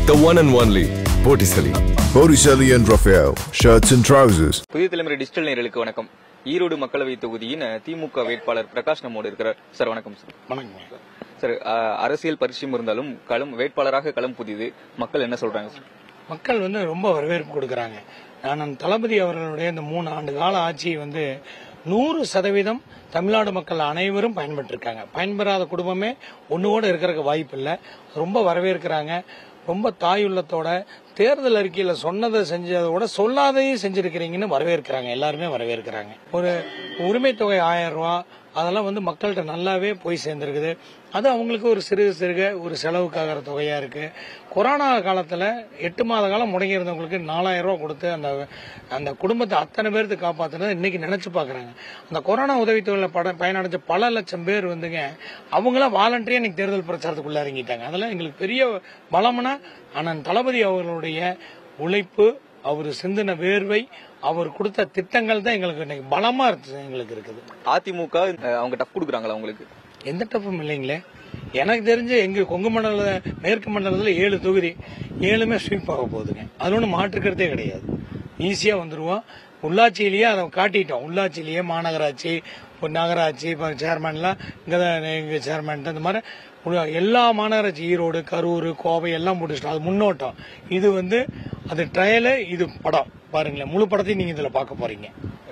The one and only Botticelli. Botticelli and Raphael, shirts and trousers. புதிய தலைமுறை digital நேயர்களுக்கு வணக்கம் ஈரோடு மக்களவை தொகுதியின் அஹ், திமுக வேட்பாளர் பிரகாஷ் நம்மோடு இருக்கிறார் சார் வணக்கம் சார் வணக்கம் சார் அஹ், அரசியல் பரிச்சயம் இருந்தாலும் களம் வேட்பாளராக களம் புதியது மக்கள் என்ன சொல்றாங்க சார் மக்கள் வந்து ரொம்ப வரவேற்பு கொடுக்கறாங்க நான் தளபதி அவர்களுடைய இந்த மூணு ஆண்டு கால ஆட்சியை வந்து நூறு சதவீதம் தமிழ்நாடு மக்கள் அனைவரும் பயன்பெற்றிருக்காங்க பயன்பெறாத குடும்பமே ஒன்று கூட இருக்கிறதுக்கு வாய்ப்பு இல்லை ரொம்ப வரவேற்கிறாங்க ரொம்ப தாயுள்ளத்தோட தேர்தல் அறிக்கையில் சொன்னதை செஞ்சதை விட சொல்லாதையும் செஞ்சிருக்கிறீங்கன்னு வரவேற்கிறாங்க எல்லாருமே வரவேற்கிறாங்க ஒரு உரிமை தொகை ஆயிரம் ரூபா அதெல்லாம் வந்து மக்கள்கிட்ட நல்லாவே போய் சேர்ந்துருக்குது அது அவங்களுக்கு ஒரு சிறு சிறுக ஒரு செலவுக்காகிற தொகையா இருக்கு கொரோனா காலத்துல எட்டு மாத காலம் முடங்கி இருந்தவங்களுக்கு நாலாயிரம் ரூபாய் கொடுத்து அந்த அந்த குடும்பத்தை அத்தனை பேருக்கு காப்பாத்துனது இன்னைக்கு நினைச்சு பாக்குறாங்க அந்த கொரோனா உதவித்தொகையில பட பயனடைஞ்ச பல லட்சம் பேர் வந்துங்க அவங்களாம் வாலண்டரியா இன்னைக்கு தேர்தல் பிரச்சாரத்துக்குள்ள இறங்கிட்டாங்க அதெல்லாம் எங்களுக்கு பெரிய பலம்னா அண்ணன் தளபதி அவர்களுடைய உழைப்பு அவர் சிந்தின வேர்வை அவர் கொடுத்த திட்டங்கள் தான் எங்களுக்கு இன்னைக்கு பலமா இருக்கு எங்களுக்கு இருக்குது அதிமுக அஹ், அவங்க டஃப் கொடுக்குறாங்களா உங்களுக்கு எந்த டஃப்பும் இல்லைங்களே எனக்கு தெரிஞ்சு எங்க கொங்கு மண்டல மேற்கு மண்டலத்தில் ஏழு தொகுதி ஏழுமே ஸ்வீப் ஆக போகுதுங்க அது ஒன்றும் மாற்றுக்கிறதே கிடையாது ஈஸியாக வந்துருவோம் உள்ளாட்சியிலேயே அதை காட்டிட்டோம் உள்ளாட்சியிலேயே மாநகராட்சி இப்போ நகராட்சி இப்போ சேர்மன்லாம் இங்கே தான் எங்கள் சேர்மன் இந்த மாதிரி உள்ள- எல்லா மாநகராட்சி ஈரோடு கரூர் கோவை எல்லாம் முடிச்சிட்டோம் அது முன்னோட்டம் இது வந்து அது ட்ரையலு இது படம் பாருங்களேன் முழு படத்தையும் நீங்கள் இதில் பார்க்க போறீங்க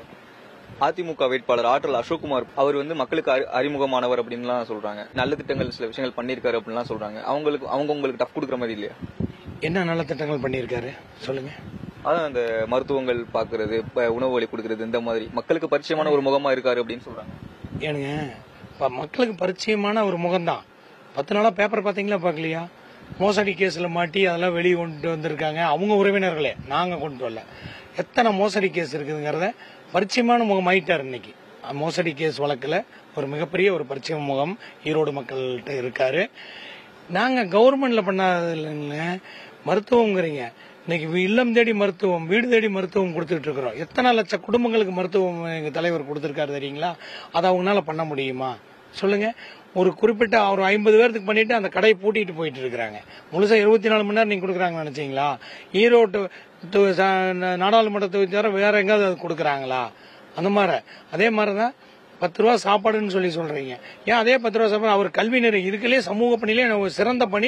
அதிமுக வேட்பாளர் ஆற்றல் அசோக்குமார் அவர் வந்து மக்களுக்கு அறி- அறிமுகமானவர் அப்படின்லாம் சொல்றாங்க நல்ல திட்டங்கள் சில விஷயங்கள் பண்ணியிருக்காரு அப்படின்லாம் சொல்றாங்க அவங்களுக்கு அவங்க உங்களுக்கு டஃப் கொடுக்குற மாதிரி இல்லையா என்ன நல்ல திட்டங்கள் பண்ணியிருக்காரு சொல்லுங்க அதான் அந்த மருத்துவங்கள் பாக்குறது இப்ப உணவு வழி கொடுக்கறது இந்த மாதிரி மக்களுக்கு பரிச்சயமான ஒரு முகமா இருக்காரு அப்படின்னு சொல்றாங்க ஏனுங்க இப்போ மக்களுக்கு பரிச்சயமான ஒரு முகம்தான் பத்து நாளாக பேப்பர் பார்த்தீங்களா பார்க்கலையா மோசடி கேஸில் மாட்டி அதெல்லாம் வெளியே கொண்டு வந்திருக்காங்க அவங்க உறவினர்களே நாங்கள் கொண்டு வரல எத்தனை மோசடி கேஸ் இருக்குதுங்கிறத பரிச்சயமான முகம் ஆயிட்டார் இன்னைக்கு அஹ் மோசடி கேஸ் வழக்கில் ஒரு மிகப்பெரிய ஒரு பரிச்சய முகம் ஈரோடு மக்கள்கிட்ட இருக்காரு நாங்கள் கவர்மெண்ட்ல பண்ணாதது இல்லைங்க மருத்துவங்கிறீங்க இன்னைக்கு வி- இல்லம் தேடி மருத்துவம் வீடு தேடி மருத்துவம் கொடுத்துட்டு இருக்கிறோம் எத்தனை லட்சம் குடும்பங்களுக்கு மருத்துவம் எங்க தலைவர் கொடுத்திருக்காரு தெரியுங்களா அதை அவங்களால பண்ண முடியுமா சொல்லுங்க ஒரு குறிப்பிட்ட ஒரு ஐம்பது பேர்த்துக்கு பண்ணிட்டு அந்த கடையை பூட்டிட்டு போயிட்டு இருக்கிறாங்க முழுசா இருபத்தி நாலு மணி நேரம் நீங்க கொடுக்குறாங்கன்னு நினைச்சீங்களா ஈரோட்டு து- ச- நா- நாடாளுமன்ற தொகுதி தவிர வேற எங்காவது அது கொடுக்குறாங்களா அந்த மாதிரி அதே மாதிரி தான் பத்து ரூபா சாப்பாடுன்னு சொல்லி சொல்றீங்க ஏன் அதே பத்து ரூபா சாப்பாடு அவர் கல்வி நிறை இதுக்குள்ளே சமூக பணியிலே ஒரு சிறந்த பணி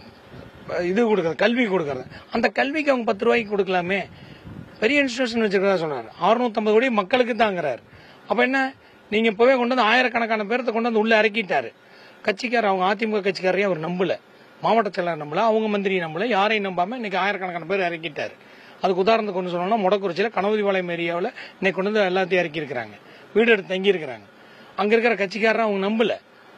இது கொடுக்கறது கல்வி கொடுக்கறது அந்த கல்விக்கு அவங்க பத்து ரூபாய்க்கு கொடுக்கலாமே பெரிய இன்ஸ்டியூஷன் வச்சிருக்கிறதா சொன்னார் அறுநூத்தம்பது கோடி மக்களுக்கு தாங்கிறார் அப்ப என்ன நீங்க இப்பவே கொண்டு வந்து ஆயிரக்கணக்கான பேர்த்த கொண்டு வந்து உள்ள இறக்கிட்டாரு கட்சிக்காரர் அவங்க அதிமுக கட்சிக்காரையும் அவர் நம்பல மாவட்ட செயலர் நம்பல அவங்க மந்திரி நம்பல யாரையும் நம்பாம இன்னைக்கு ஆயிரக்கணக்கான பேர் இறக்கிட்டாரு அதுக்கு உதாரணத்துக்கு கொண்டு சொன்னோம்னா முடக்குறிச்சியில கனவுதிபாளையம் ஏரியாவில் இன்னைக்கு கொண்டு வந்து எல்லாத்தையும் இறக்கி இருக்கிறாங்க வீடு எடுத்து தங்கி இருக்கிறாங்க அங்க இருக்கிற கட்சிக்காரர் அவங்க நம்பல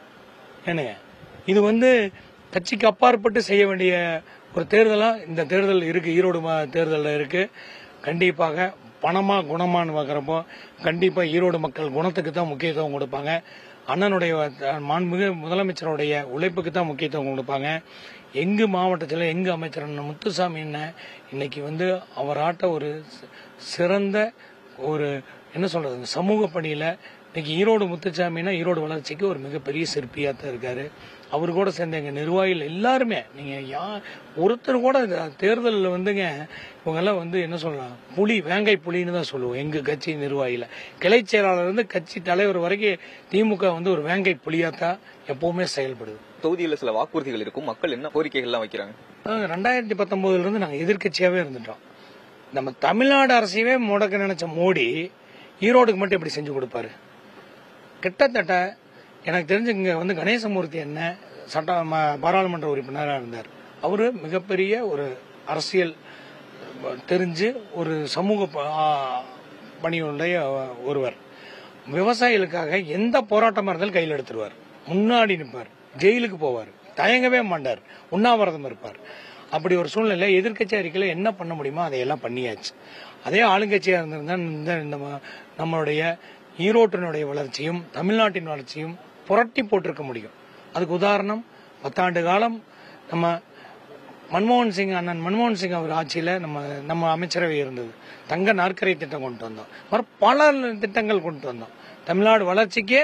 என்னங்க இது வந்து கட்சிக்கு அப்பாற்பட்டு செய்ய வேண்டிய ஒரு தேர்தலா இந்த தேர்தல் இருக்கு ஈரோடு மா- தேர்தல்ல இருக்கு கண்டிப்பாக பணமா குணமான்னு பார்க்குறப்போ கண்டிப்பா ஈரோடு மக்கள் குணத்துக்கு தான் முக்கியத்துவம் கொடுப்பாங்க அண்ணனுடைய அஹ், மாண்புமிகு முதலமைச்சருடைய உழைப்புக்கு தான் முக்கியத்துவம் கொடுப்பாங்க எங்கு மாவட்டத்தில் எங்கு அமைச்சர் அண்ணன் முத்துசாமி என்ன இன்னைக்கு வந்து அவராட்ட ஒரு சி- சிறந்த ஒரு என்ன சொல்றது சமூக பணியில இன்னைக்கு ஈரோடு முத்துச்சாமினா ஈரோடு வளர்ச்சிக்கு ஒரு மிகப்பெரிய சிற்பியா தான் இருக்காரு அவர் கூட சேர்ந்த எங்க நிர்வாகிகள் எல்லாருமே நீங்க யா ஒருத்தர் கூட இந்த தேர்தலில் வந்துங்க இவங்கெல்லாம் வந்து என்ன சொல்லலாம் புலி வேங்கை புலின்னு தான் சொல்லுவோம் எங்க கட்சி நிர்வாகியில கிளை செயலாளர் இருந்து கட்சி தலைவர் வரைக்கும் திமுக வந்து ஒரு வேங்கை புலியா தான் எப்பவுமே செயல்படுது தொகுதியில் சில வாக்குறுதிகள் இருக்கும் மக்கள் என்ன கோரிக்கைகள்லாம் வைக்கிறாங்க அதாவது ரெண்டாயிரத்தி பத்தொன்பதுல இருந்து நாங்க எதிர்க்கட்சியாவே இருந்துட்டோம் நம்ம தமிழ்நாடு அரசையவே முடக்க நினைச்ச மோடி ஈரோடுக்கு மட்டும் எப்படி செஞ்சு கொடுப்பாரு கிட்டத்தட்ட எனக்கு தெரிஞ்சு இங்க வந்து கணேசமூர்த்தி என்ன சட்ட ம- பாராளுமன்ற உறுப்பினராக இருந்தார் அவரு மிகப்பெரிய ஒரு அரசியல் தெரிஞ்சு ஒரு சமூக ப- ஆ, பணியுடைய ஒருவர் விவசாயிகளுக்காக எந்த போராட்டமா இருந்தாலும் கையில் எடுத்துருவார் முன்னாடி நிற்பார் ஜெயிலுக்கு போவார் தயங்கவே மாட்டார் உண்ணாவிரதம் இருப்பார் அப்படி ஒரு சூழ்நிலை எதிர்க்கட்சி அறிக்கையில் என்ன பண்ண முடியுமோ அதையெல்லாம் பண்ணியாச்சு அதே ஆளுங்கட்சியா இருந்திருந்தா இந்த இந்த ம- நம்மளுடைய ஈரோட்டினுடைய வளர்ச்சியும் தமிழ்நாட்டின் வளர்ச்சியும் புரட்டி போட்டிருக்க முடியும் அதுக்கு உதாரணம் பத்தாண்டு காலம் நம்ம மன்மோகன் சிங் அண்ணன் மன்மோகன் சிங் அவர் ஆட்சியில நம்ம நம்ம அமைச்சரவை இருந்தது தங்க நாற்கரை திட்டம் கொண்டு வந்தோம் மறு பல திட்டங்கள் கொண்டு வந்தோம் தமிழ்நாடு வளர்ச்சிக்கே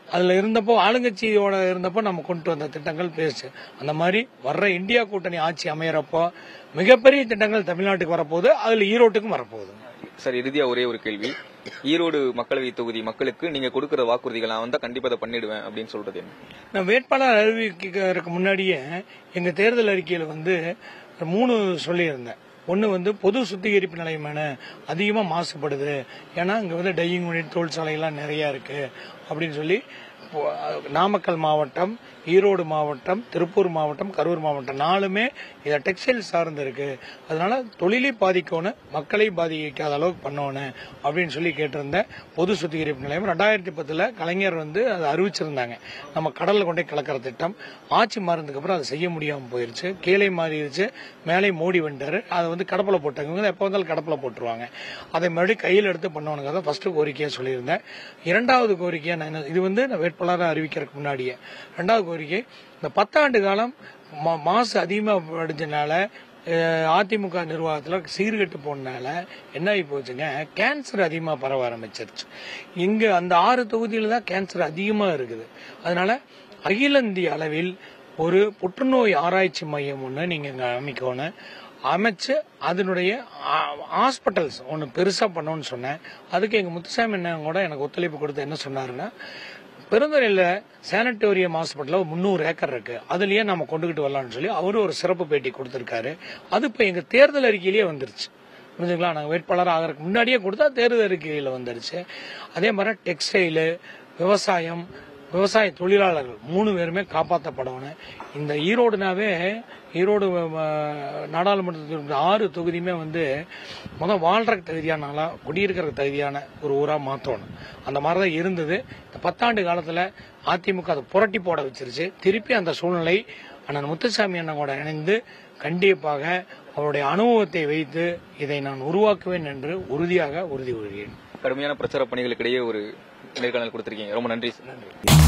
அதுல இருந்தப்போ ஆளுங்கட்சியோட இருந்தப்போ நம்ம கொண்டு வந்த திட்டங்கள் பேசு அந்த மாதிரி வர்ற இந்தியா கூட்டணி ஆட்சி அமையறப்போ மிகப்பெரிய திட்டங்கள் தமிழ்நாட்டுக்கு வரப்போகுது அதுல ஈரோட்டுக்கும் வரப்போகுது சார் இறுதியா ஒரே ஒரு கேள்வி ஈரோடு மக்களவை தொகுதி மக்களுக்கு நீங்க கொடுக்கிற வாக்குறுதிகள் நான் வந்தா கண்டிப்பா அதை பண்ணிடுவேன் அப்படின்னு சொல்றது என்ன நான் வேட்பாளர் அறிவிக்கிறதுக்கு முன்னாடியே எங்க தேர்தல் அறிக்கையில வந்து மூணு சொல்லியிருந்தேன் ஒன்று வந்து பொது சுத்திகரிப்பு நிலையமான அதிகமாக மாசுபடுது ஏன்னா இங்கே வந்து டையிங் யூனிட் தொழிற்சாலைகள்லாம் நிறையா இருக்கு அப்படின்னு சொல்லி இப்போ, அஹ், நாமக்கல் மாவட்டம் ஈரோடு மாவட்டம் திருப்பூர் மாவட்டம் கரூர் மாவட்டம் நாலுமே இதை டெக்ஸ்டைல் சார்ந்து இருக்கு அதனால தொழிலை பாதிக்கணும் மக்களை பாதிக்காத அளவுக்கு பண்ணணும் அப்படின்னு சொல்லி கேட்டிருந்தேன் பொது சுத்திகரிப்பு நிலையம் ரெண்டாயிரத்தி பத்துல கலைஞர் வந்து அதை அறிவிச்சிருந்தாங்க நம்ம கடல்ல கொண்டே கலக்கிற திட்டம் ஆட்சி மாறினதுக்கு அப்புறம் அதை செய்ய முடியாம போயிருச்சு கீழே மாறிடுச்சு மேலே மோடி வந்துட்டாரு அதை வந்து கடப்பில் போட்டாங்க இவங்க எப்போ வந்தாலும் கடப்பில் போட்டுருவாங்க அதை மறுபடியும் கையில் எடுத்து பண்ணுவானுங்க தான் ஃபர்ஸ்ட் கோரிக்கையா சொல்லியிருந்தேன் இரண்டாவது கோரிக்கையா நான் என்ன- இது வந்து நான் வேட்பாளராக அறிவிக்கிறதுக்கு முன்னாடியே ரெண்டாவது கோரிக்கை இந்த பத்தாண்டு காலம் மா- மாசு அதிகமாக அடிச்சனால அஹ், அதிமுக நிர்வாகத்தில் சீர்கெட்டு போனனால என்ன ஆகி போச்சுங்க கேன்சர் அதிகமாக பரவ ஆரம்பிச்சிருச்சு இங்கே அந்த ஆறு தொகுதியில் தான் கேன்சர் அதிகமாக இருக்குது அதனால அகில இந்திய அளவில் ஒரு புற்றுநோய் ஆராய்ச்சி மையம் ஒன்று நீங்கள் இங்கே அமைக்கணும் அமைச்சு அதனுடைய ஹாஸ்பிட்டல்ஸ் ஒன்று பெருசாக பண்ணணும்னு சொன்னேன் அதுக்கு எங்கள் முத்துசாமி அண்ணன் கூட எனக்கு ஒத்துழைப்பு கொடுத்து என்ன சொன்னாருன்னா பெருந்துறையில் சானிட்டோரியம் ஹாஸ்பிட்டலில் முந்நூறு ஏக்கர் இருக்கு அதுலயே நம்ம கொண்டுகிட்டு வரலாம்னு சொல்லி அவரு ஒரு சிறப்பு பேட்டி கொடுத்திருக்காரு அது இப்போ எங்கள் தேர்தல் அறிக்கையிலேயே வந்துருச்சு புரிஞ்சுங்களா நாங்கள் வேட்பாளர் ஆகிறதுக்கு முன்னாடியே கொடுத்தா தேர்தல் அறிக்கையில் வந்துருச்சு அதே மாதிரி டெக்ஸ்டைலு விவசாயம் விவசாய தொழிலாளர்கள் மூணு பேருமே காப்பாற்றப்படணும் இந்த ஈரோடுனாவே ஈரோடு அஹ், நாடாளுமன்றத்தில் ஆறு தொகுதியுமே வந்து முதல் வாழ்றதுக்கு தகுதியான ஆளா குடியிருக்கிறதுக்கு தகுதியான ஒரு ஊரா மாற்றணும் அந்த மாதிரி தான் இருந்தது இந்த பத்தாண்டு காலத்தில் அதிமுக அதை புரட்டி போட வச்சிருச்சு திருப்பி அந்த சூழ்நிலை அண்ணன் முத்துசாமி அண்ணன் கூட இணைந்து கண்டிப்பாக அவருடைய அனுபவத்தை வைத்து இதை நான் உருவாக்குவேன் என்று உறுதியாக உறுதி கூறுகிறேன் கடுமையான பிரச்சார பணிகளுக்கு இடையே ஒரு நேர்காணல் கொடுத்திருக்கீங்க ரொம்ப நன்றி சார்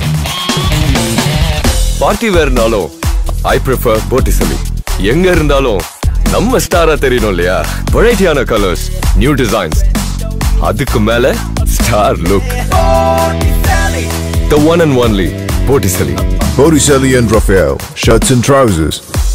பார்ட்டி வேர்னாலும் ஐ ப்ரிஃபர் போட்டிசலி எங்க இருந்தாலும் நம்ம ஸ்டாரா தெரியணும் இல்லையா வெரைட்டியான கலர்ஸ் நியூ டிசைன்ஸ் அதுக்கு மேல star look the one and only Botticelli Botticelli and Raphael, shirts and trousers.